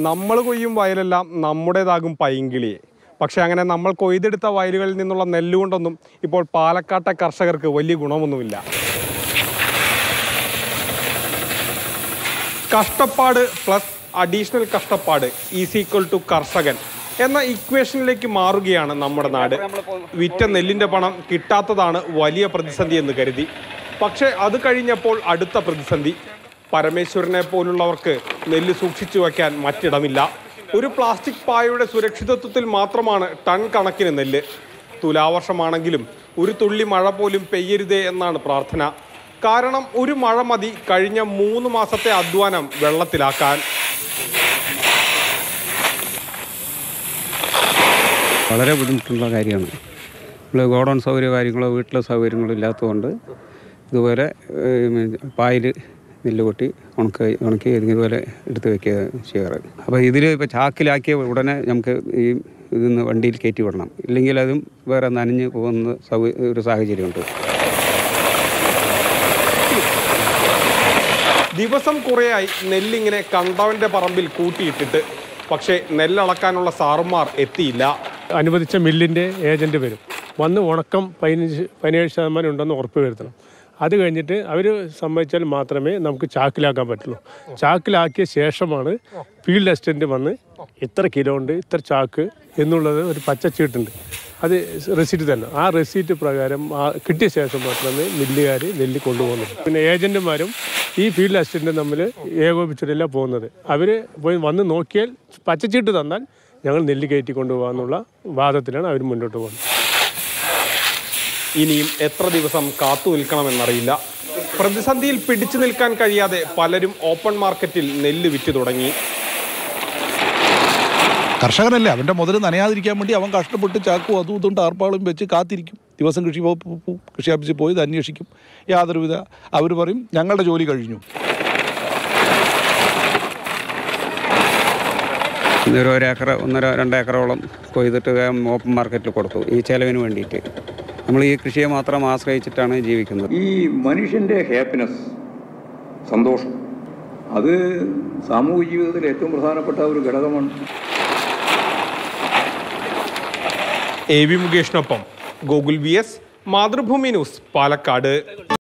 നമ്മൾ കൊയ്യും വയലെല്ലാം നമ്മുടേതാകും പൈങ്കിളിയെ പക്ഷെ അങ്ങനെ നമ്മൾ കൊയ്തെടുത്ത വയലുകളിൽ നിന്നുള്ള നെല്ലുകൊണ്ടൊന്നും ഇപ്പോൾ പാലക്കാട്ടെ കർഷകർക്ക് വലിയ ഗുണമൊന്നുമില്ല കഷ്ടപ്പാട് പ്ലസ് അഡീഷണൽ കഷ്ടപ്പാട് ഈസ് ഈക്വൽ ടു കർഷകൻ എന്ന ഇക്വേഷനിലേക്ക് മാറുകയാണ് നമ്മുടെ നാട് വിറ്റ നെല്ലിന്റെ പണം കിട്ടാത്തതാണ് വലിയ പ്രതിസന്ധി എന്ന് കരുതി പക്ഷേ അത് കഴിഞ്ഞപ്പോൾ അടുത്ത പ്രതിസന്ധി പരമേശ്വരനെ പോലുള്ളവർക്ക് നെല്ല് സൂക്ഷിച്ചു വയ്ക്കാൻ മറ്റിടമില്ല ഒരു പ്ലാസ്റ്റിക് പായയുടെ സുരക്ഷിതത്വത്തിൽ മാത്രമാണ് ടൺ കണക്കിന് നെല്ല് തുലാവർഷമാണെങ്കിലും ഒരു തുള്ളി മഴ പോലും പെയ്യരുതേ എന്നാണ് പ്രാർത്ഥന കാരണം ഒരു മഴ മതി കഴിഞ്ഞ മൂന്ന് മാസത്തെ അധ്വാനം വെള്ളത്തിലാക്കാൻ വളരെ ബുദ്ധിമുട്ടുള്ള കാര്യമാണ് നമ്മൾ ഗോഡൗൺ സൗകര്യ കാര്യങ്ങളോ വീട്ടിലെ സൗകര്യങ്ങളോ ഇല്ലാത്തതുകൊണ്ട് ഇതുപോലെ പായൽ നെല്ല് കൊട്ടി ഉണക്കി ഉണക്കി ഇതുപോലെ എടുത്ത് വെക്കുക ചെയ്യാറ് അപ്പോൾ ഇതിൽ ഇപ്പോൾ ചാക്കിലാക്കിയ ഉടനെ നമുക്ക് ഈ ഇതിൽ നിന്ന് വണ്ടിയിൽ കയറ്റി വിടണം ഇല്ലെങ്കിൽ അതും വേറെ നനഞ്ഞ് പോകുന്ന സൗ ഒരു സാഹചര്യമുണ്ട് ദിവസം കുറേയായി നെല്ലിങ്ങനെ കണ്ടവന്റെ പറമ്പിൽ കൂട്ടിയിട്ടിട്ട് പക്ഷേ നെല്ലളക്കാനുള്ള സാറുമാർ എത്തിയില്ല അനുവദിച്ച മില്ലിൻ്റെ ഏജൻറ്റ് വരും വന്ന് ഉണക്കം പതിനഞ്ച് പതിനേഴ് ശതമാനം ഉണ്ടെന്ന് ഉറപ്പ് വരുത്തണം അത് കഴിഞ്ഞിട്ട് അവർ സമ്മതിച്ചാൽ മാത്രമേ നമുക്ക് ചാക്കിലാക്കാൻ പറ്റുള്ളൂ ചാക്കിലാക്കിയ ശേഷമാണ് ഫീൽഡ് അസിസ്റ്റൻ്റ് വന്ന് ഇത്ര കിലോ ഉണ്ട് ഇത്ര ചാക്ക് എന്നുള്ളത് ഒരു പച്ചച്ചീട്ടുണ്ട് അത് റെസീറ്റ് തന്നെ ആ റെസീറ്റ് പ്രകാരം ആ കിട്ടിയ ശേഷം മാത്രമേ മില്ലുകാർ നെല്ല് കൊണ്ടുപോകുന്നത് പിന്നെ ഏജൻറ്റുമാരും ഈ ഫീൽഡ് അസിസ്റ്റൻറ്റും തമ്മിൽ ഏകോപിച്ചിട്ടല്ല പോകുന്നത് അവർ പോയി വന്ന് നോക്കിയാൽ പച്ചച്ചീട്ട് തന്നാൽ ഞങ്ങൾ നെല്ല് കയറ്റി കൊണ്ടുപോകാന്നുള്ള വാദത്തിലാണ് അവർ മുന്നോട്ട് പോകുന്നത് ഇനിയും എത്ര ദിവസം കാത്തു നിൽക്കണമെന്നറിയില്ല പ്രതിസന്ധിയിൽ പിടിച്ചു നിൽക്കാൻ കഴിയാതെ പലരും ഓപ്പൺ മാർക്കറ്റിൽ നെല്ല് വിറ്റ് തുടങ്ങി കർഷകനല്ലേ അവൻ്റെ മുതൽ നനയാതിരിക്കാൻ വേണ്ടി അവൻ കഷ്ടപ്പെട്ട് ചാക്കും അതും ഇതും ടാർപ്പാളും വെച്ച് കാത്തിരിക്കും ദിവസം കൃഷി വകുപ്പ് പോവും, കൃഷി ഓഫീസിൽ പോയി ഇത് അന്വേഷിക്കും യാതൊരുവിധ അവർ പറയും ഞങ്ങളുടെ ജോലി കഴിഞ്ഞു ഒരു ഒരേക്കർ ഒന്നര രണ്ടേക്കറോളം കൊയ്തിട്ട് വേഗം ഓപ്പൺ മാർക്കറ്റിൽ കൊടുത്തു ഈ ചെലവിന് വേണ്ടിയിട്ട് നമ്മൾ ഈ കൃഷിയെ മാത്രം ആശ്രയിച്ചിട്ടാണ് ജീവിക്കുന്നത് ഈ മനുഷ്യൻ്റെ ഹാപ്പിനെസ് സന്തോഷം അത് സാമൂഹിക ജീവിതത്തിൽ ഏറ്റവും പ്രധാനപ്പെട്ട ഒരു ഘടകമാണ് എ വി മുകേഷിനൊപ്പം Gokul V S Mathrubhumi news Palakkad